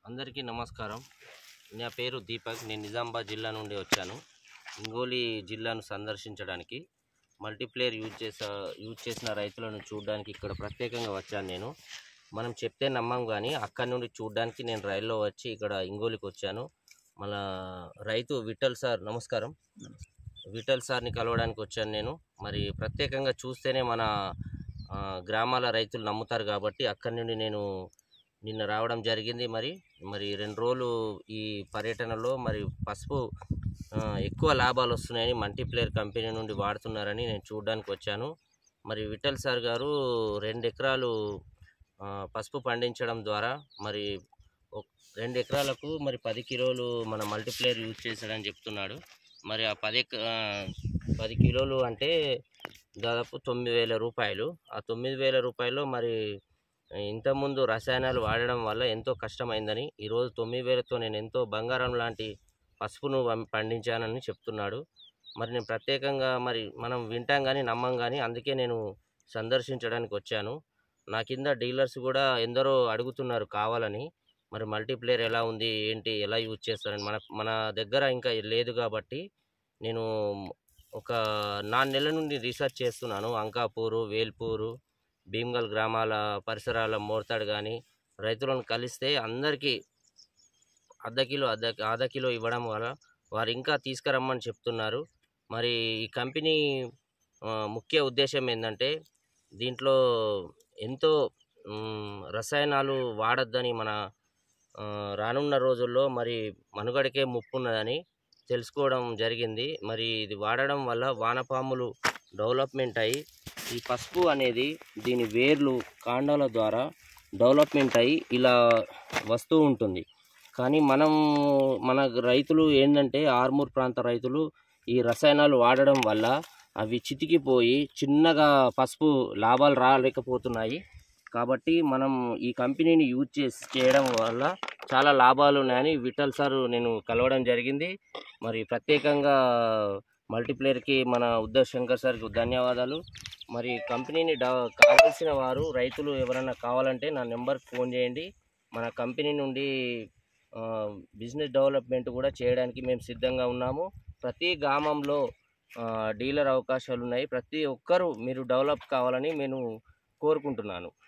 అందరికీ నమస్కారం నా పేరు దీపక్ నేను నిజామాబాద్ జిల్లా నుండి వచ్చాను ఇంగోలి జిల్లాను సందర్శించడానికి మల్టీప్లేయర్ యూజ్ చేసా యూజ్ చేసిన రైతులను చూడడానికి ఇక్కడ ప్రత్యేకంగా వచ్చాను నేను మనం చెప్తే నమ్మం కానీ అక్కడి నుండి చూడడానికి నేను రైల్లో వచ్చి ఇక్కడ ఇంగోలికి వచ్చాను మన రైతు విఠల్ సార్ నమస్కారం విఠల్ సార్ని కలవడానికి వచ్చాను నేను మరి ప్రత్యేకంగా చూస్తేనే మన ఆ, గ్రామాల రైతులు నమ్ముతారు కాబట్టి అక్కడి నుండి నేను నిన్న రావడం జరిగింది మరి మరి రెండు రోజులు ఈ పర్యటనలో మరి పసుపు ఆ, ఎక్కువ లాభాలు వస్తున్నాయని మల్టీప్లేయర్ కంపెనీ నుండి వాడుతున్నారని నేను చూడడానికి వచ్చాను మరి విఠల్ సార్ గారు రెండు ఎకరాలు ఆ, పసుపు పండించడం ద్వారా మరి ఒక- రెండు ఎకరాలకు మరి పది కిలోలు మన మల్టీప్లేయర్ యూజ్ చేశాడని చెప్తున్నాడు మరి ఆ పది ఎక- ఆ, పది కిలోలు అంటే దాదాపు తొమ్మిది వేల రూపాయలు ఆ తొమ్మిది వేల రూపాయలు మరి ఇంతకుముందు రసాయనాలు వాడడం వల్ల ఎంతో కష్టమైందని ఈరోజు తొమ్మిది వేలతో నేను ఎంతో బంగారం లాంటి పసుపును పం- పండించానని చెప్తున్నాడు మరి నేను ప్రత్యేకంగా మరి మనం వింటాం కానీ నమ్మం కానీ అందుకే నేను సందర్శించడానికి వచ్చాను నా కింద డీలర్స్ కూడా ఎందరో అడుగుతున్నారు కావాలని మరి మల్టీప్లేయర్ ఎలా ఉంది ఏంటి ఎలా యూజ్ చేస్తారని మన మన దగ్గర ఇంకా లేదు కాబట్టి నేను ఒక నాలుగు నెలల నుండి రీసెర్చ్ చేస్తున్నాను అంకాపూరు వేల్పూరు భీమ్గల్ గ్రామాల పరిసరాల మోర్తాడు కానీ రైతులను కలిస్తే అందరికీ అర్ధ కిలో అర్ధ అర్ధ కిలో ఇవ్వడం వల్ల వారు ఇంకా తీసుకురమ్మని చెప్తున్నారు మరి ఈ కంపెనీ ఆ, ముఖ్య ఉద్దేశం ఏంటంటే దీంట్లో ఎంతో మ్, రసాయనాలు వాడొద్దని మన ఆ, రానున్న రోజుల్లో మరి మనుగడకే ముప్పు ఉన్నదని తెలుసుకోవడం జరిగింది మరి ఇది వాడడం వల్ల వానపాములు డెవలప్మెంట్ అయ్యి ఈ పసుపు అనేది దీని వేర్లు కాండాల ద్వారా డెవలప్మెంట్ అయ్యి ఇలా వస్తూ ఉంటుంది కానీ మనం మన రైతులు ఏంటంటే ఆర్మూర్ ప్రాంత రైతులు ఈ రసాయనాలు వాడడం వల్ల అవి చితికిపోయి చిన్నగా పసుపు లాభాలు రాలేకపోతున్నాయి కాబట్టి మనం ఈ కంపెనీని యూజ్ చేసి చేయడం వల్ల చాలా లాభాలు ఉన్నాయని విఠల్ సార్ నేను కలవడం జరిగింది మరి ప్రత్యేకంగా మల్టీప్లేయర్కి మన ఉద్దవ్ శంకర్ సార్కి ధన్యవాదాలు మరి కంపెనీని డా కావాల్సిన వారు రైతులు ఎవరైనా కావాలంటే నా నెంబర్కి ఫోన్ చేయండి మన కంపెనీ నుండి ఆ, బిజినెస్ డెవలప్మెంట్ కూడా చేయడానికి మేము సిద్ధంగా ఉన్నాము ప్రతి గ్రామంలో ఆ, డీలర్ అవకాశాలు ఉన్నాయి ప్రతి ఒక్కరూ మీరు డెవలప్ కావాలని నేను కోరుకుంటున్నాను